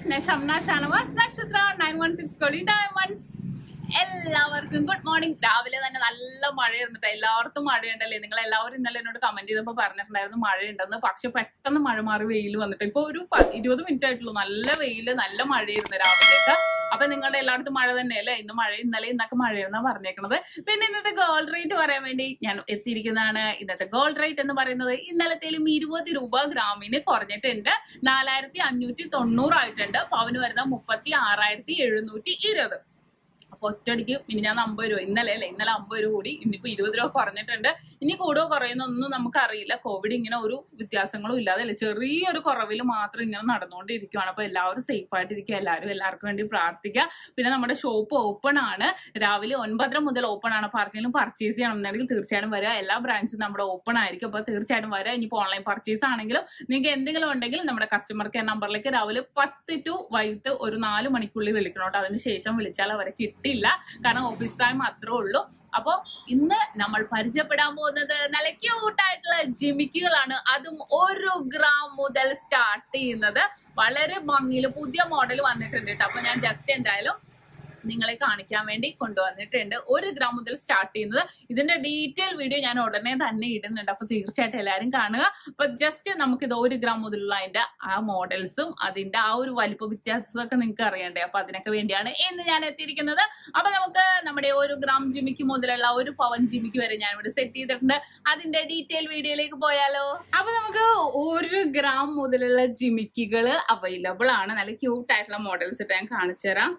ഞാൻ Shamna Shanavas Nakshatra nine one six കോടി diamonds എല്ലാവർക്കും ഗുഡ് മോർണിംഗ് രാവിലെ തന്നെ നല്ല മഴയായിരുന്നു എല്ലാവർക്കും മഴയുണ്ടല്ലേ നിങ്ങൾ എല്ലാവരും ഇന്നലെ എന്നോട് കമന്റ് ചെയ്തപ്പോൾ പറഞ്ഞിട്ടുണ്ടായിരുന്നു മഴയുണ്ടെന്ന് പക്ഷെ പെട്ടെന്ന് മഴ മാറി വെയിൽ വന്നിട്ട് ഇപ്പൊ ഒരു പ- ഇരുപത് മിനിറ്റ് ആയിട്ടുള്ളൂ നല്ല വെയില് നല്ല മഴയായിരുന്നു രാവിലെയൊക്കെ അപ്പൊ നിങ്ങളുടെ എല്ലായിടത്തും മഴ തന്നെയല്ലേ ഇന്ന് മഴ ഇന്നലെ ഇന്നൊക്കെ മഴയെന്നാ പറഞ്ഞേക്കണത് പിന്നെ ഇന്നത്തെ ഗോൾഡ് റേറ്റ് പറയാൻ വേണ്ടി ഞാൻ എത്തിയിരിക്കുന്നതാണ് ഇന്നത്തെ ഗോൾഡ് റേറ്റ് എന്ന് പറയുന്നത് ഇന്നലത്തേലും ഇരുപത് രൂപ ഗ്രാമിന് കുറഞ്ഞിട്ടുണ്ട് നാലായിരത്തി അഞ്ഞൂറ്റി തൊണ്ണൂറായിട്ടുണ്ട് പവന് വരുന്ന മുപ്പത്തി ആറായിരത്തി എഴുന്നൂറ്റി ഇരുപത് അപ്പൊ ഒറ്റയടിക്ക് ഇനി ഞാൻ അമ്പത് രൂപ ഇന്നലെ അല്ലേ ഇന്നലെ അമ്പത് രൂപ കൂടി ഇന്നിപ്പോ ഇരുപത് രൂപ കുറഞ്ഞിട്ടുണ്ട് ഇനി കൂടുകയോ കുറയുന്നൊന്നും നമുക്കറിയില്ല കോവിഡ് ഇങ്ങനെ ഒരു വ്യത്യാസങ്ങളും ഇല്ലാതെ അല്ലേ ചെറിയൊരു കുറവിൽ മാത്രം ഇങ്ങനെ നടന്നുകൊണ്ടിരിക്കുകയാണ് അപ്പൊ എല്ലാവരും സേഫ് ആയിട്ടിരിക്കുക എല്ലാവരും എല്ലാവർക്കും വേണ്ടി പ്രാർത്ഥിക്കുക പിന്നെ നമ്മുടെ ഷോപ്പ് ഓപ്പൺ ആണ് രാവിലെ ഒൻപതര മുതൽ ഓപ്പൺ ആണ് അപ്പൊ ആർക്കെങ്കിലും പർച്ചേസ് ചെയ്യണമെന്നുണ്ടെങ്കിൽ തീർച്ചയായിട്ടും വരിക എല്ലാ ബ്രാഞ്ചും നമ്മുടെ ഓപ്പൺ ആയിരിക്കും അപ്പൊ തീർച്ചയായിട്ടും വരിക ഇനിയിപ്പോ ഓൺലൈൻ പർച്ചേസ് ആണെങ്കിലും നിങ്ങൾക്ക് എന്തെങ്കിലും ഉണ്ടെങ്കിൽ നമ്മുടെ കസ്റ്റമർ കെയർ നമ്പറിലേക്ക് രാവിലെ പത്ത് ടു വൈകിട്ട് ഒരു നാല് മണിക്കുള്ളിൽ വിളിക്കണം കേട്ടോ അതിന് ശേഷം വിളിച്ചാൽ അവരെ കിട്ടില്ല കാരണം ഓഫീസ് ടൈം മാത്രമേ ഉള്ളൂ അപ്പൊ ഇന്ന് നമ്മൾ പരിചയപ്പെടാൻ പോകുന്നത് നല്ല ക്യൂട്ടായിട്ടുള്ള ജിമിക്കുകളാണ് അതും ഒരു ഗ്രാം മുതൽ സ്റ്റാർട്ട് ചെയ്യുന്നത് വളരെ ഭംഗിയിൽ പുതിയ മോഡൽ വന്നിട്ടുണ്ട് കേട്ടോ അപ്പൊ ഞാൻ ജസ്റ്റ് എന്തായാലും നിങ്ങളെ കാണിക്കാൻ വേണ്ടി കൊണ്ടുവന്നിട്ടുണ്ട് ഒരു ഗ്രാം മുതൽ സ്റ്റാർട്ട് ചെയ്യുന്നത് ഇതിന്റെ ഡീറ്റെയിൽ വീഡിയോ ഞാൻ ഉടനെ തന്നെ ഇടുന്നുണ്ട് അപ്പൊ തീർച്ചയായിട്ടും എല്ലാവരും കാണുക അപ്പൊ ജസ്റ്റ് നമുക്കിത് ഒരു ഗ്രാം മുതലുള്ള അതിന്റെ ആ മോഡൽസും അതിന്റെ ആ ഒരു വലിപ്പ വ്യത്യാസമൊക്കെ നിങ്ങൾക്ക് അറിയണ്ടേ അപ്പൊ അതിനൊക്കെ വേണ്ടിയാണ് ഇന്ന് ഞാൻ എത്തിയിരിക്കുന്നത് അപ്പൊ നമുക്ക് നമ്മുടെ ഒരു ഗ്രാം ജിമിക്ക് മുതലുള്ള ഒരു പവൻ ജിമിക്ക് വരെ ഞാൻ ഇവിടെ സെറ്റ് ചെയ്തിട്ടുണ്ട് അതിന്റെ ഡീറ്റെയിൽ വീഡിയോയിലേക്ക് പോയാലോ അപ്പൊ നമുക്ക് ഒരു ഗ്രാം മുതലുള്ള ജിമിക്കുകൾ അവൈലബിൾ ആണ് നല്ല ക്യൂട്ട് ആയിട്ടുള്ള മോഡൽസ് ഇട്ട് ഞാൻ കാണിച്ചു തരാം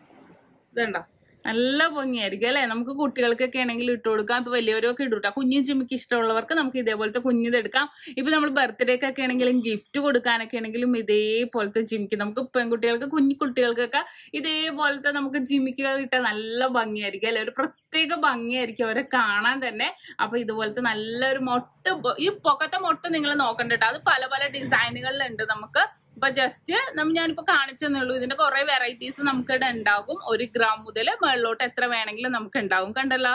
ഇതുണ്ടോ നല്ല ഭംഗിയായിരിക്കും അല്ലെ നമുക്ക് കുട്ടികൾക്കൊക്കെ ആണെങ്കിൽ ഇട്ട് കൊടുക്കാം ഇപ്പൊ വലിയവരൊക്കെ ഇടൂട്ടാ കുഞ്ഞു ജിമ്മിക്ക് ഇഷ്ടമുള്ളവർക്ക് നമുക്ക് ഇതേപോലത്തെ കുഞ്ഞിത് എടുക്കാം ഇപ്പൊ നമ്മൾ ബർത്ത്ഡേക്കൊക്കെ ആണെങ്കിലും ഗിഫ്റ്റ് കൊടുക്കാനൊക്കെ ആണെങ്കിലും ഇതേപോലത്തെ ജിമിക്ക് നമുക്ക് പെൺകുട്ടികൾക്ക് കുഞ്ഞു കുട്ടികൾക്കൊക്കെ ഇതേപോലത്തെ നമുക്ക് ജിമിക്കുകൾ ഇട്ടാൽ നല്ല ഭംഗിയായിരിക്കും അല്ലെ ഒരു പ്രത്യേക ഭംഗിയായിരിക്കും അവരെ കാണാൻ തന്നെ അപ്പൊ ഇതുപോലത്തെ നല്ലൊരു മൊട്ട് ബ- ഈ പൊക്കത്തെ മൊട്ട് നിങ്ങൾ നോക്കണ്ട കേട്ടോ അത് പല പല ഡിസൈനുകളിലുണ്ട് നമുക്ക് ഇപ്പൊ ജസ്റ്റ് ഞാനിപ്പോ കാണിച്ചെന്നേ ഉള്ളൂ ഇതിന്റെ കുറെ വെറൈറ്റീസ് നമുക്കിവിടെ ഉണ്ടാകും ഒരു ഗ്രാം മുതൽ മുകളിലോട്ട് എത്ര വേണമെങ്കിലും നമുക്ക് ഉണ്ടാകും കണ്ടല്ലോ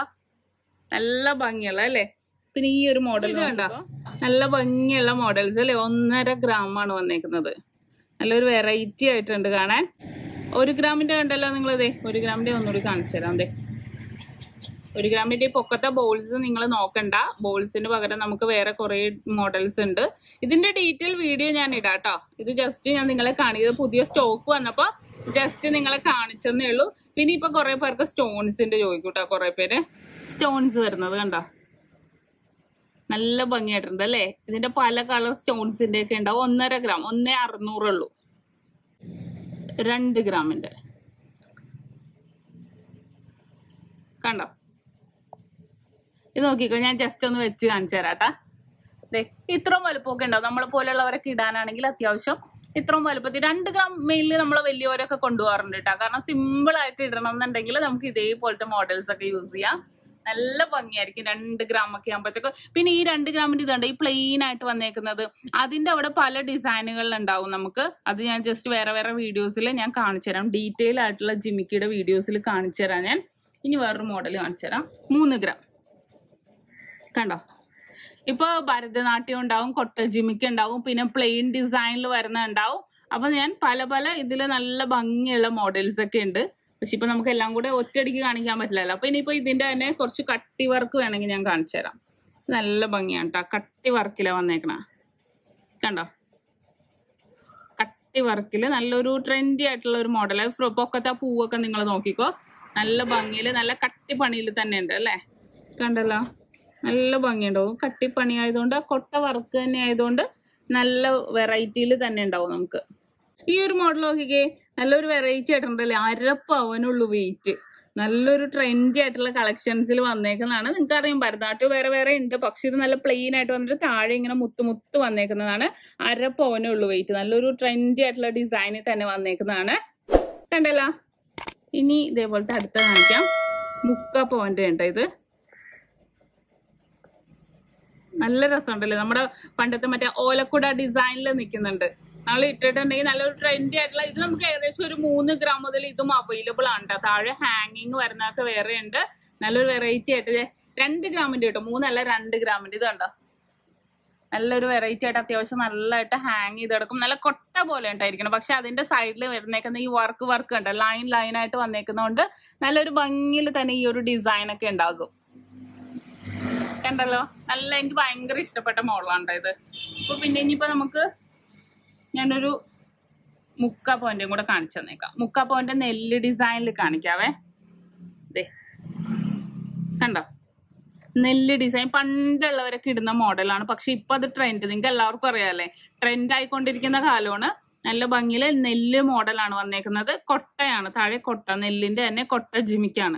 നല്ല ഭംഗിയുള്ള അല്ലേ പിന്നെ ഈ ഒരു മോഡൽ കണ്ടോ നല്ല ഭംഗിയുള്ള മോഡൽസ് അല്ലേ ഒന്നര ഗ്രാം ആണ് വന്നേക്കുന്നത് നല്ലൊരു വെറൈറ്റി ആയിട്ടുണ്ട് കാണാൻ ഒരു ഗ്രാമിന്റെ കണ്ടല്ലോ നിങ്ങളിതേ ഒരു ഗ്രാമിന്റെ ഒന്നുകൂടി കാണിച്ചു തരാം അതെ ഒരു ഗ്രാമിന്റെ ഈ പൊക്കത്തെ ബോൾസ് നിങ്ങൾ നോക്കണ്ട ബോൾസിന് പകരം നമുക്ക് വേറെ കുറെ മോഡൽസ് ഉണ്ട് ഇതിന്റെ ഡീറ്റെയിൽ വീഡിയോ ഞാൻ ഇടാം കേട്ടോ ഇത് ജസ്റ്റ് ഞാൻ നിങ്ങളെ കാണിച്ചത് പുതിയ സ്റ്റോക്ക് വന്നപ്പോ ജസ്റ്റ് നിങ്ങളെ കാണിച്ചെന്നേ ഉള്ളൂ പിന്നെ ഇപ്പൊ കുറെ പേർക്ക് സ്റ്റോൺസിന്റെ ചോദിക്കൂട്ടോ കുറെ പേര് സ്റ്റോൺസ് വരുന്നത് കണ്ടോ നല്ല ഭംഗിയായിട്ടുണ്ട് അല്ലേ ഇതിന്റെ പല കളർ സ്റ്റോൺസിന്റെ ഒക്കെ ഉണ്ടാവും ഒന്നര ഗ്രാം ഒന്നേ അറുന്നൂറുള്ളൂ രണ്ട് ഗ്രാമിന്റെ കണ്ടോ ഇത് നോക്കിക്കോ ഞാൻ ജസ്റ്റ് ഒന്ന് വെച്ച് കാണിച്ചു തരാട്ടാ ദേ ഇത്രയും വലുപ്പമൊക്കെ ഉണ്ടാവും നമ്മളെ പോലെയുള്ളവരൊക്കെ ഇടാനാണെങ്കിൽ അത്യാവശ്യം ഇത്രയും വലുപ്പത്തിൽ രണ്ട് ഗ്രാം മെയിലിൽ നമ്മൾ വലിയവരൊക്കെ കൊണ്ടുപോകാറുണ്ട് കേട്ടോ കാരണം സിമ്പിൾ ആയിട്ട് ഇടണം എന്നുണ്ടെങ്കിൽ നമുക്ക് ഇതേപോലത്തെ മോഡൽസ് ഒക്കെ യൂസ് ചെയ്യാം നല്ല ഭംഗിയായിരിക്കും രണ്ട് ഗ്രാം ഒക്കെ ആകുമ്പോഴത്തേക്ക് പിന്നെ ഈ രണ്ട് ഗ്രാമിന്റെ ഇതുണ്ട് ഈ പ്ലെയിൻ ആയിട്ട് വന്നേക്കുന്നത് അതിന്റെ അവിടെ പല ഡിസൈനുകളിൽ ഉണ്ടാവും നമുക്ക് അത് ഞാൻ ജസ്റ്റ് വേറെ വേറെ വീഡിയോസിൽ ഞാൻ കാണിച്ചു തരാം ഡീറ്റെയിൽ ആയിട്ടുള്ള ജിമിക്കിയുടെ വീഡിയോസിൽ കാണിച്ചു തരാം ഞാൻ ഇനി വേറൊരു മോഡൽ കാണിച്ചു തരാം മൂന്ന് ഗ്രാം കണ്ടോ ഇപ്പൊ ഭരതനാട്യം ഉണ്ടാവും കൊട്ട ജിമിക്ക് ഉണ്ടാവും പിന്നെ പ്ലെയിൻ ഡിസൈനിൽ വരുന്ന ഉണ്ടാവും അപ്പൊ ഞാൻ പല പല ഇതില് നല്ല ഭംഗിയുള്ള മോഡൽസ് ഒക്കെ ഉണ്ട് പക്ഷെ ഇപ്പൊ നമുക്ക് എല്ലാം കൂടെ ഒറ്റയടിക്ക് കാണിക്കാൻ പറ്റില്ലല്ലോ അപ്പൊ ഇനിയിപ്പോ ഇതിന്റെ തന്നെ കുറച്ച് കട്ടി വർക്ക് വേണമെങ്കിൽ ഞാൻ കാണിച്ചു തരാം ഇത് നല്ല ഭംഗിയാണ് കേട്ടോ കട്ടി വർക്കിലാ വന്നേക്കണ കണ്ടോ കട്ടി വർക്കിൽ നല്ലൊരു ട്രെൻഡി ആയിട്ടുള്ള ഒരു മോഡൽ പൊക്കത്തെ ആ പൂവൊക്കെ നിങ്ങൾ നോക്കിക്കോ നല്ല ഭംഗിയിൽ നല്ല കട്ടിപ്പണിയിൽ തന്നെ ഉണ്ട് അല്ലേ കണ്ടല്ലോ നല്ല ഭംഗിയുണ്ടാവും കട്ടിപ്പണി ആയതുകൊണ്ട് ആ കൊട്ട വർക്ക് തന്നെ ആയതുകൊണ്ട് നല്ല വെറൈറ്റിയിൽ തന്നെ ഉണ്ടാവും നമുക്ക് ഈ ഒരു മോഡൽ നോക്കിക്കേ നല്ലൊരു വെറൈറ്റി ആയിട്ടുണ്ടല്ലേ അരപ്പവനുള്ളൂ വെയിറ്റ് നല്ലൊരു ട്രെൻഡി ആയിട്ടുള്ള കളക്ഷൻസിൽ വന്നേക്കുന്നതാണ് നിങ്ങൾക്ക് അറിയാം ഭരതനാട്യം വേറെ വേറെ ഉണ്ട് പക്ഷെ ഇത് നല്ല പ്ലെയിൻ ആയിട്ട് വന്നിട്ട് താഴെ ഇങ്ങനെ മുത്ത് മുത്ത് വന്നേക്കുന്നതാണ് അര പവനേ ഉള്ളൂ വെയിറ്റ് നല്ലൊരു ട്രെൻഡി ആയിട്ടുള്ള ഡിസൈനിൽ തന്നെ വന്നേക്കുന്നതാണ് കണ്ടല്ലോ ഇനി ഇതേപോലത്തെ അടുത്ത കാണിക്കാം മുക്ക പവന്റെ ഉണ്ട് ഇത് നല്ല രസമുണ്ടല്ലേ നമ്മുടെ പണ്ടത്തെ മറ്റേ ഓലക്കുട ഡിസൈനിൽ നിൽക്കുന്നുണ്ട് നമ്മൾ ഇട്ടിട്ടുണ്ടെങ്കിൽ നല്ലൊരു ട്രെൻഡി ആയിട്ടുള്ള ഇത് നമുക്ക് ഏകദേശം ഒരു മൂന്ന് ഗ്രാം മുതൽ ഇതും അവൈലബിൾ ആണ് ട്ടോ. താഴെ ഹാങ്ങിങ് വരുന്നതൊക്കെ വേറെ ഉണ്ട് നല്ലൊരു വെറൈറ്റി ആയിട്ട് ദേ രണ്ട് ഗ്രാമിന്റെ കേട്ടോ മൂന്നല്ല രണ്ട് ഗ്രാമിന്റെ ഇത് കണ്ടോ നല്ലൊരു വെറൈറ്റി ആയിട്ട് അത്യാവശ്യം നല്ലതായിട്ട് ഹാങ് ചെയ്ത് കിടക്കും നല്ല കൊട്ട പോലെ ഉണ്ടായിരിക്കണം പക്ഷെ അതിന്റെ സൈഡിൽ വരുന്നേക്കുന്ന ഈ വർക്ക് വർക്ക് ഉണ്ട് ലൈൻ ലൈൻ ആയിട്ട് വന്നേക്കുന്നതുകൊണ്ട് നല്ലൊരു ഭംഗിയിൽ തന്നെ ഈ ഒരു ഡിസൈൻ ഒക്കെ ഉണ്ടാകും കണ്ടല്ലോ നല്ല എനിക്ക് ഭയങ്കര ഇഷ്ടപ്പെട്ട മോഡലാണ് ഇത് അപ്പൊ പിന്നെ ഇനിയിപ്പോ നമുക്ക് ഞാനൊരു മുക്കാ പോയിന്റും കൂടെ കാണിച്ചു തന്നേക്കാം മുക്കാ പോയിന്റ് നെല്ല് ഡിസൈനിൽ കാണിക്കാവേ ദേ കണ്ടോ നെല്ല് ഡിസൈൻ പണ്ടുള്ളവരൊക്കെ ഇടുന്ന മോഡലാണ് പക്ഷെ ഇപ്പൊ അത് ട്രെൻഡ് നിങ്ങൾക്ക് എല്ലാവർക്കും അറിയാല്ലേ ട്രെൻഡ് ആയിക്കൊണ്ടിരിക്കുന്ന കാലമാണ് നല്ല ഭംഗിയില് നെല്ല് മോഡലാണ് വന്നേക്കുന്നത് കൊട്ടയാണ് താഴെ കൊട്ട നെല്ലിന്റെ തന്നെ കൊട്ട ജിമിക്കാണ്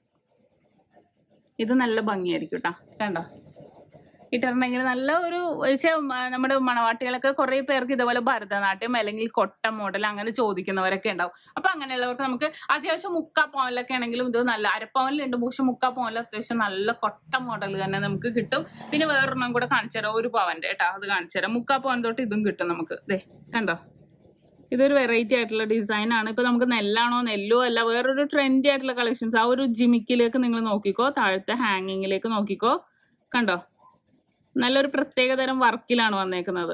ഇത് നല്ല ഭംഗിയായിരിക്കും കേട്ടോ കണ്ടോ ഇട്ടിട്ടുണ്ടെങ്കിൽ നല്ല ഒരു വെച്ചാ മ- നമ്മുടെ മണവാട്ടികളൊക്കെ കുറെ പേർക്ക് ഇതുപോലെ ഭരതനാട്യം അല്ലെങ്കിൽ കൊട്ട മോഡൽ അങ്ങനെ ചോദിക്കുന്നവരൊക്കെ ഉണ്ടാവും അപ്പൊ അങ്ങനെയുള്ളവർക്ക് നമുക്ക് അത്യാവശ്യം മുക്കാ പോയിലൊക്കെ ആണെങ്കിലും ഇത് നല്ല അരപ്പവനിലുണ്ട് പക്ഷെ മുക്കാ പോയിൽ അത്യാവശ്യം നല്ല കൊട്ട മോഡൽ തന്നെ നമുക്ക് കിട്ടും പിന്നെ വേറൊരെണ്ണം കൂടെ കാണിച്ചു തരാം ഒരു പവന്റെ കേട്ടോ അത് കാണിച്ചു തരാം മുക്കാ പവൻ തൊട്ട് ഇതും കിട്ടും നമുക്ക് ദേ കണ്ടോ ഇതൊരു വെറൈറ്റി ആയിട്ടുള്ള ഡിസൈൻ ആണ് ഇപ്പൊ നമുക്ക് നെല്ലാണോ നെല്ലോ അല്ല വേറൊരു ട്രെൻഡി ആയിട്ടുള്ള കളക്ഷൻസ് ആ ഒരു ജിമിക്കിലേക്ക് നിങ്ങൾ നോക്കിക്കോ താഴത്തെ ഹാങ്ങിങ്ങിലേക്ക് നോക്കിക്കോ കണ്ടോ നല്ലൊരു പ്രത്യേക തരം വർക്കിലാണ് വന്നേക്കുന്നത്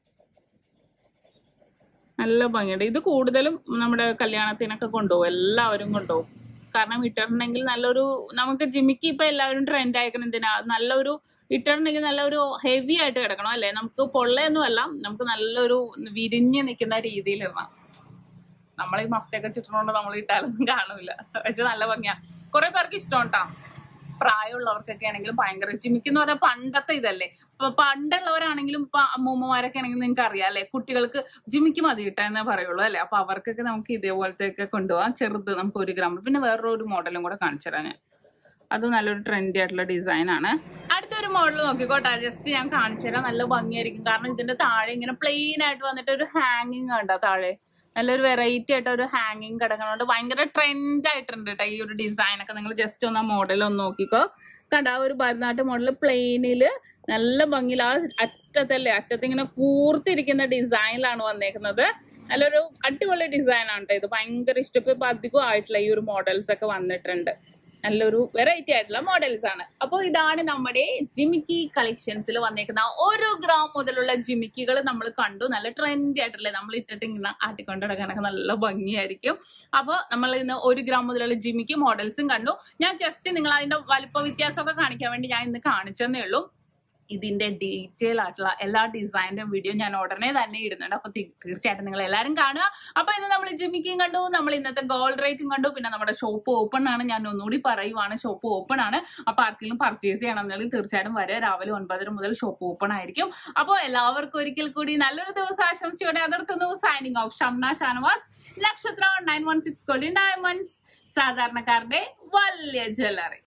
നല്ല ഭംഗിയുണ്ട് ഇത് കൂടുതലും നമ്മുടെ കല്യാണത്തിനൊക്കെ കൊണ്ടുപോകും എല്ലാവരും കൊണ്ടുപോകും കാരണം ഇട്ടിട്ടുണ്ടെങ്കിൽ നല്ലൊരു നമുക്ക് ജിമിക്ക് ഇപ്പൊ എല്ലാവരും ട്രെൻഡ് ആയിക്കണം എന്തിനാ നല്ലൊരു ഇട്ടിട്ടുണ്ടെങ്കിൽ നല്ലൊരു ഹെവി ആയിട്ട് കിടക്കണം അല്ലേ നമുക്ക് പൊള്ളയൊന്നും അല്ല നമുക്ക് നല്ലൊരു വിരിഞ്ഞ് നിൽക്കുന്ന രീതിയിൽ ഇടണം നമ്മൾ ഈ മഫ്റ്റൊക്കെ ചുറ്റണോണ്ട് നമ്മൾ ഇട്ടാലൊന്നും കാണൂല പക്ഷെ നല്ല ഭംഗിയാ കുറെ പേർക്ക് ഇഷ്ടം കേട്ടോ പ്രായമുള്ളവർക്കൊക്കെ ആണെങ്കിലും ഭയങ്കര ജിമിക്ക് എന്ന് പറഞ്ഞാൽ പണ്ടത്തെ ഇതല്ലേ ഇപ്പൊ പണ്ടുള്ളവരാണെങ്കിലും ഇപ്പൊ അമ്മൂമ്മമാരൊക്കെ ആണെങ്കിലും നിങ്ങൾക്ക് അറിയാം അല്ലെ കുട്ടികൾക്ക് ജിമിക്ക് മതി കിട്ടാ എന്നേ പറയുള്ളൂ അല്ലെ അപ്പൊ അവർക്കൊക്കെ നമുക്ക് ഇതേപോലത്തെ ഒക്കെ കൊണ്ടുപോകാം ചെറുത് നമുക്ക് ഒരു ഗ്രാം പിന്നെ വേറൊരു മോഡലും കൂടെ കാണിച്ചു തരാം ഞാൻ അത് നല്ലൊരു ട്രെൻഡി ആയിട്ടുള്ള ഡിസൈൻ ആണ് അടുത്തൊരു മോഡൽ നോക്കിക്കോട്ടെ ജസ്റ്റ് ഞാൻ കാണിച്ചു തരാം നല്ല ഭംഗിയായിരിക്കും കാരണം ഇതിന്റെ താഴെ ഇങ്ങനെ പ്ലെയിൻ ആയിട്ട് വന്നിട്ട് ഒരു ഹാങ്ങിങ് ഉണ്ടോ താഴെ നല്ലൊരു വെറൈറ്റി ആയിട്ട് ഒരു ഹാങ്ങിങ് കിടക്കുന്നതുകൊണ്ട് ഭയങ്കര ട്രെൻഡ് ആയിട്ടുണ്ട് കേട്ടോ ഈ ഒരു ഡിസൈൻ ഒക്കെ നിങ്ങൾ ജസ്റ്റ് ഒന്ന് ആ മോഡൽ ഒന്ന് നോക്കിക്കോ കണ്ട ആ ഒരു ഭരതനാട്യ മോഡൽ പ്ലെയിനില് നല്ല ഭംഗിയിൽ ആ അറ്റത്തല്ലേ അറ്റത്ത് ഇങ്ങനെ കൂർത്തിരിക്കുന്ന ഡിസൈനിലാണ് വന്നേക്കുന്നത് നല്ലൊരു അടിപൊളി ഡിസൈൻ ആണ് ട്ടോ ഇത് ഭയങ്കര ഇഷ്ടം ഇപ്പൊ അധികം ആയിട്ടുള്ള ഈ ഒരു മോഡൽസ് ഒക്കെ വന്നിട്ടുണ്ട് നല്ലൊരു വെറൈറ്റി ആയിട്ടുള്ള മോഡൽസ് ആണ് അപ്പോൾ ഇതാണ് നമ്മുടെ ജിമിക്കി കളക്ഷൻസിൽ വന്നേക്കുന്ന ഓരോ ഗ്രാം മുതലുള്ള ജിമിക്കികൾ നമ്മൾ കണ്ടു നല്ല ട്രെൻഡി ആയിട്ടുള്ള നമ്മൾ ഇട്ടിട്ട് ഇങ്ങനെ ആട്ടിക്കൊണ്ട് നടക്കാനൊക്കെ നല്ല ഭംഗിയായിരിക്കും അപ്പോൾ നമ്മൾ ഇന്ന് ഒരു ഗ്രാം മുതലുള്ള ജിമിക്കി മോഡൽസും കണ്ടു ഞാൻ ജസ്റ്റ് നിങ്ങൾ അതിന്റെ വലിപ്പ വ്യത്യാസമൊക്കെ കാണിക്കാൻ വേണ്ടി ഞാൻ ഇന്ന് കാണിച്ചെന്നേ ഉള്ളൂ ഇതിന്റെ ഡീറ്റെയിൽ ആയിട്ടുള്ള എല്ലാ ഡിസൈനും വീഡിയോ ഞാൻ ഉടനെ തന്നെ ഇടുന്നുണ്ട് അപ്പൊ തി- തീർച്ചയായിട്ടും നിങ്ങൾ എല്ലാവരും കാണുക അപ്പൊ ഇന്ന് നമ്മൾ ജിമിക്കും കണ്ടു നമ്മൾ ഇന്നത്തെ ഗോൾഡ് റേറ്റും കണ്ടു പിന്നെ നമ്മുടെ ഷോപ്പ് ഓപ്പൺ ആണ് ഞാൻ ഒന്നുകൂടി പറയുവാണ് ഷോപ്പ് ഓപ്പൺ ആണ് അപ്പൊ ആർക്കെങ്കിലും പർച്ചേസ് ചെയ്യണമെന്നുണ്ടെങ്കിൽ തീർച്ചയായിട്ടും വരെ രാവിലെ ഒൻപതര മുതൽ ഷോപ്പ് ഓപ്പൺ ആയിരിക്കും അപ്പോൾ എല്ലാവർക്കും ഒരിക്കൽ കൂടി നല്ലൊരു ദിവസം ആശംസിച്ചോടെ അതിർത്തുന്നു signing off Shamna Shanavas Nakshatra nine one six കൊല്ലി ഡയമണ്ട്സ് സാധാരണക്കാരുടെ വലിയ ജ്വല്ലറി